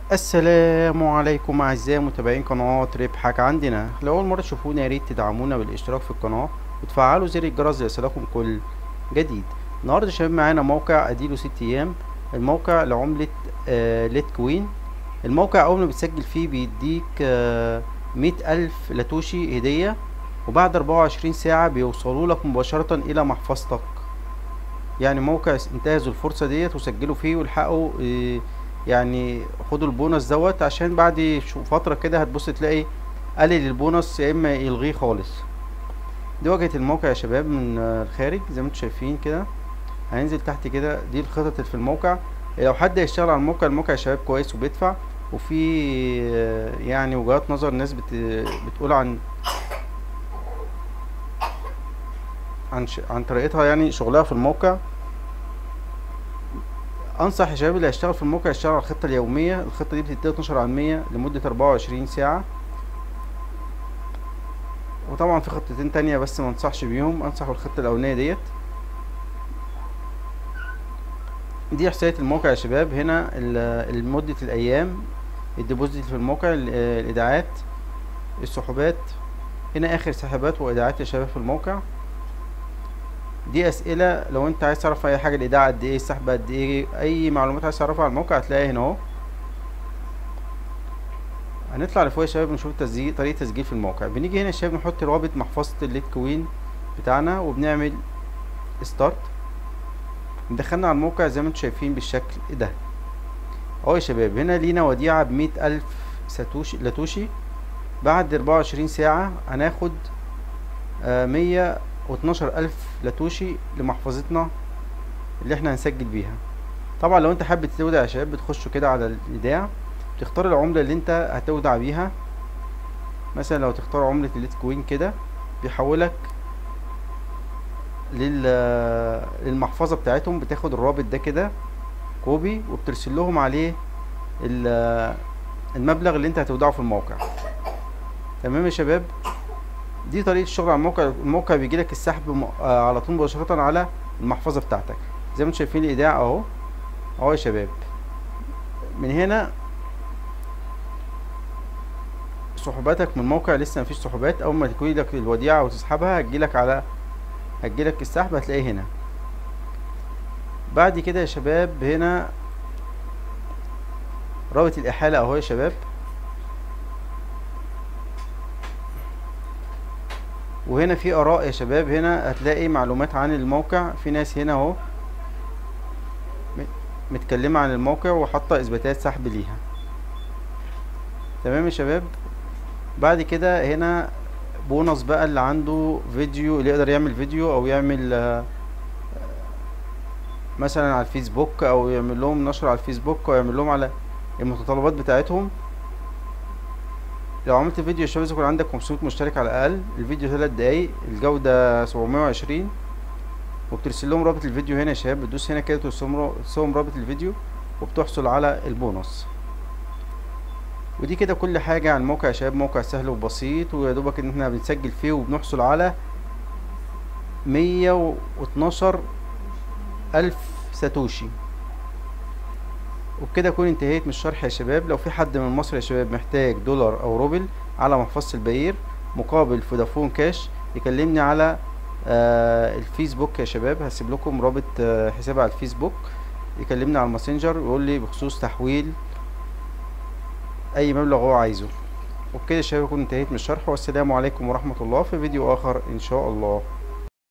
السلام عليكم اعزائي متابعين قناة ربحك عندنا لو اول مرة تشوفونا يا ريت تدعمونا بالاشتراك في القناة وتفعلوا زر الجرس ليصلكم كل جديد النهاردة يا شباب معانا موقع اديله ست ايام الموقع لعملة آه ليت كوين الموقع اول ما بتسجل فيه بيديك آه مية الف لاتوشي هدية وبعد اربعة وعشرين ساعة بيوصلوا لك مباشرة الى محفظتك يعني موقع انتهزوا الفرصة ديت وسجلوا فيه والحقوا آه يعني خدوا البونص دوت عشان بعد فترة كده هتبص تلاقي قلل البونص يا اما يلغيه خالص دي واجهة الموقع يا شباب من الخارج زي ما انتم شايفين كده هننزل تحت كده دي الخطط اللي في الموقع لو حد هيشتغل على الموقع الموقع يا شباب كويس وبيدفع وفي يعني وجهات نظر ناس بت بتقول عن عن ش... عن طريقتها يعني شغلها في الموقع انصح يا شباب اللي هيشتغل في الموقع يشتغل على الخطه اليوميه الخطه دي بتدي 12 على 100 لمده 24 ساعه وطبعا في خطتين تانية بس ما انصحش بيهم انصح بالخطه الاولانيه ديت دي احصائيه الموقع يا شباب هنا لمده الايام الديبوزيت في الموقع الايداعات السحوبات هنا اخر سحبات وايداعات يا شباب في الموقع دي اسئله لو انت عايز تعرف اي حاجه الايداع قد ايه السحب قد ايه اي معلومات عايز تعرفها على الموقع هتلاقيها هنا اهو هنطلع لفوق يا شباب نشوف تسجيل طريقه تسجيل في الموقع بنيجي هنا يا شباب نحط رابط محفظه الليت كوين بتاعنا وبنعمل ستارت ندخلنا على الموقع زي ما انتم شايفين بالشكل ده اهو يا شباب هنا لينا وديعه بمية الف ساتوشي لاتوشي بعد اربعة وعشرين ساعه هناخد آه مية واتناشر الف لاتوشي لمحفظتنا اللي احنا هنسجل بيها طبعا لو انت حابب تودع يا شباب بتخشوا كده على الايداع تختار العملة اللي انت هتودع بيها مثلا لو تختار عملة الليت كوين كده بيحولك لل للمحفظة بتاعتهم بتاخد الرابط ده كده كوبي وبترسل لهم عليه المبلغ اللي انت هتودعه في الموقع تمام يا شباب دي طريقه الشغل على الموقع الموقع بيجي لك السحب على طول مباشره على المحفظه بتاعتك زي ما انتم شايفين الايداع اهو اهو يا شباب من هنا سحوباتك من الموقع لسه مفيش سحوبات اول ما تكوي لك الوديعه وتسحبها هتجيلك على هتجيلك السحب هتلاقيه هنا بعد كده يا شباب هنا رابط الاحاله اهو يا شباب وهنا في اراء يا شباب هنا هتلاقي معلومات عن الموقع في ناس هنا اهو متكلمة عن الموقع وحاطة اثباتات سحب ليها تمام يا شباب بعد كده هنا بونص بقى اللي عنده فيديو اللي يقدر يعمل فيديو او يعمل مثلا على الفيسبوك او يعمل لهم نشر على الفيسبوك او يعمل لهم على المتطلبات بتاعتهم لو عملت فيديو يا شباب يكون عندك 500 مشترك على الاقل الفيديو 3 دقايق الجوده 720 وبترسل لهم رابط الفيديو هنا يا شباب بتدوس هنا كده ترسلهم رابط الفيديو وبتحصل على البونص ودي كده كل حاجه عن الموقع يا شباب موقع سهل وبسيط ويا دوبك ان احنا بنسجل فيه وبنحصل على 112 الف ساتوشي وبكده اكون انتهيت من الشرح يا شباب لو في حد من مصر يا شباب محتاج دولار او روبل على محفظة البعير مقابل فودافون كاش يكلمني على آه الفيسبوك يا شباب هسيب لكم رابط آه حسابي على الفيسبوك يكلمني على الماسنجر ويقول لي بخصوص تحويل اي مبلغ هو عايزه وبكده يا شباب اكون انتهيت من الشرح والسلام عليكم ورحمة الله في فيديو اخر ان شاء الله